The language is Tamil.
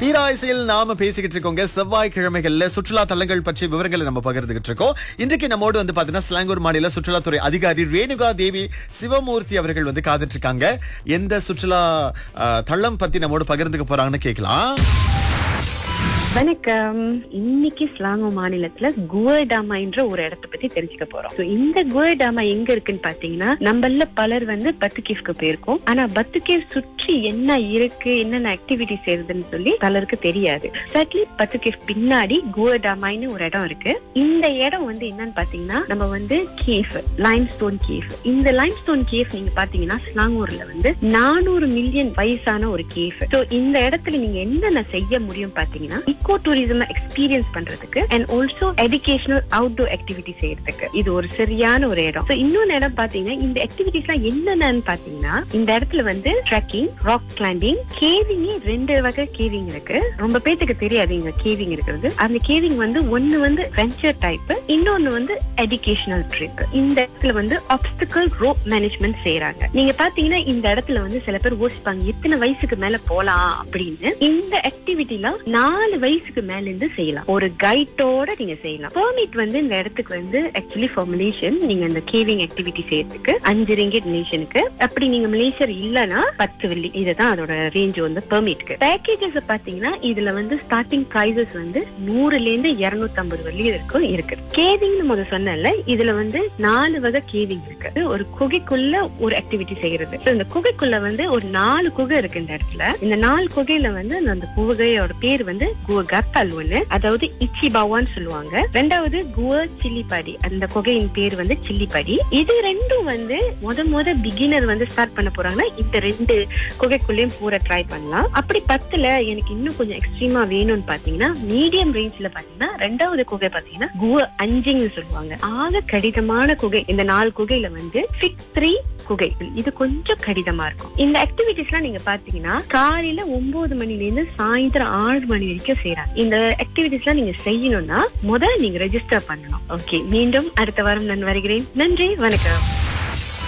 தீராய்சையில் நாம பேசிக்கிட்டு இருக்கோங்க செவ்வாய்க்கிழமைகள்ல சுற்றுலா தலங்கள் பற்றிய விவரங்களை நம்ம பகிர்ந்துகிட்டு இருக்கோம் இன்றைக்கு நம்மோடு வந்து பாத்தீங்கன்னா ஸ்லாங்கூர் மாநில சுற்றுலாத்துறை அதிகாரி ரேணுகா தேவி சிவமூர்த்தி அவர்கள் வந்து காத்துட்டு இருக்காங்க எந்த சுற்றுலா அஹ், தளம் பத்தி நம்மோடு பகிர்ந்துக்க போறாங்கன்னு கேட்கலாம் வணக்கம் இன்னைக்கு ஸ்லாங்கோ மாநிலத்துல குவர்டாமா என்ற ஒரு இடத்தை பத்தி தெரிஞ்சுக்க போறோம் So, இந்த குவர்டாமா எங்க இருக்குன்னு பாத்தீங்கன்னா நம்மள பலர் வந்து பத்துகேவ்க்கு போயிருக்கோம் ஆனா பத்துகேவ் சுற்றி என்ன இருக்கு என்னென்ன ஆக்டிவிட்டி செய்யறதுன்னு சொல்லி பலருக்கு தெரியாது சட்லி பத்துகேவ் பின்னாடி குவர்டாமான்னு ஒரு இடம் இருக்கு இந்த இடம் வந்து என்னன்னு பாத்தீங்கன்னா நம்ம வந்து கேஃப் லைம் ஸ்டோன் கேஃப் இந்த லைம் ஸ்டோன் கேஃப் நீங்க பாத்தீங்கன்னா ஸ்லாங்கூர்ல வந்து நானூறு மில்லியன் வயசான ஒரு கேஃப் சோ இந்த இடத்துல நீங்க என்னென்ன செய்ய முடியும் பாத்தீங்கன்னா இக்கோ டூரிசம் எக்ஸ்பீரியன்ஸ் பண்றதுக்கு and also educational outdoor activity செய்யறதுக்கு இது ஒரு சரியான ஒரு இடம் So, இன்னொன்னு இடம் பாத்தீங்கன்னா இந்த ஆக்டிவிட்டிஸ் எல்லாம் என்னென்னு பாத்தீங்கன்னா இந்த இடத்துல வந்து ட்ரெக்கிங் ராக் கிளைம்பிங் கேவிங் ரெண்டு வகை கேவிங் இருக்கு ரொம்ப பேத்துக்கு தெரியாது இங்க கேவிங் இருக்கிறது அந்த கேவிங் வந்து ஒண்ணு வந்து வெஞ்சர் டைப் இன்னொன்னு வந்து எஜுகேஷனல் ட்ரிப் இந்த இடத்துல வந்து ஆப்ஸ்டிக்கல் ரோப் மேனேஜ்மெண்ட் செய்யறாங்க நீங்க பாத்தீங்கன்னா இந்த இடத்துல வந்து சில பேர் யோசிப்பாங்க எத்தனை வயசுக்கு மேல போலாம் அப்படின்னு இந்த ஆக்டிவிட்டில நாலு வயசுக்கு மேல இருந்து செய்யலாம் ஒரு கைட்டோட நீங்க செய்யலாம் பெர்மிட் வந்து இந்த இடத்துக்கு வந்து ஆக்சுவலி ஃபார் மலேசியன் நீங்க இந்த கேவிங் ஆக்டிவிட்டி செய்யறதுக்கு அஞ்சு ரிங்கெட் மலேசியனுக்கு அப்படி நீங்க மலேசியர் இல்லனா பத்து வெள்ளி இதுதான் அதோட ரேஞ்ச் வந்து பெர்மிட்க்கு பேக்கேஜஸ் பாத்தீங்கன்னா இதுல வந்து ஸ்டார்டிங் பிரைசஸ் வந்து நூறுல இருந்து இருநூத்தி ஐம்பது வெள்ளி வரைக்கும் இருக்கு கேவிங்னு முதல்ல சொன்னேன்ல இதுல வந்து நாலு வகை கேவிங் இருக்கு ஒரு குகைக்குள்ள ஒரு ஆக்டிவிட்டி செய்யறது So, இந்த குகைக்குள்ள வந்து ஒரு நாலு குகை இருக்கு இந்த இடத்துல இந்த நாலு குகையில வந்து அந்த குகையோட பேர் வந்து குவ கத்தால் ஒண்ணு அதாவது இச்சிபாவான்னு சொல்லுவாங்க ரெண்டாவது குவ சில்லிப்பாடி அந்த குகையின் பேர் வந்து சில்லிப்பாடி இது ரெண்டும் வந்து முத முத பிகினர் வந்து ஸ்டார்ட் பண்ண போறாங்கன்னா இந்த ரெண்டு குகைக்குள்ளேயும் பூரா ட்ரை பண்ணலாம் அப்படி பத்துல எனக்கு இன்னும் கொஞ்சம் எக்ஸ்ட்ரீமா வேணும்னு பாத்தீங்கன்னா மீடியம் ரேஞ்ச்ல பாத்தீங்கன்னா ரெண்டாவது குகை பாத்தீங்கன்னா குவ அஞ்சுன்னு சொல்லுவாங்க ஆக கடினமான குகை இந்த நாலு குகையில வந்து ஃபிக் த்ரீ குகை இது கொஞ்சம் கடினமா இருக்கும் இந்த ஆக்டிவிட்டிஸ் எல்லாம் நீங்க பாத்தீங்கன்னா காலையில ஒன்பது மணில இருந்து சாயந்தரம் ஆறு மணி வரைக்கும் செய்யறாங்க இந்த ஆக்டிவிட்டிஸ் எல்லாம் நீங்க செய்யணும்னா முதல்ல நீங்க ரெஜிஸ்டர் பண்ணணும் ஓகே மீண்டும் அடுத்த வாரம் நான் வருகிறேன் நன்றி வணக்கம்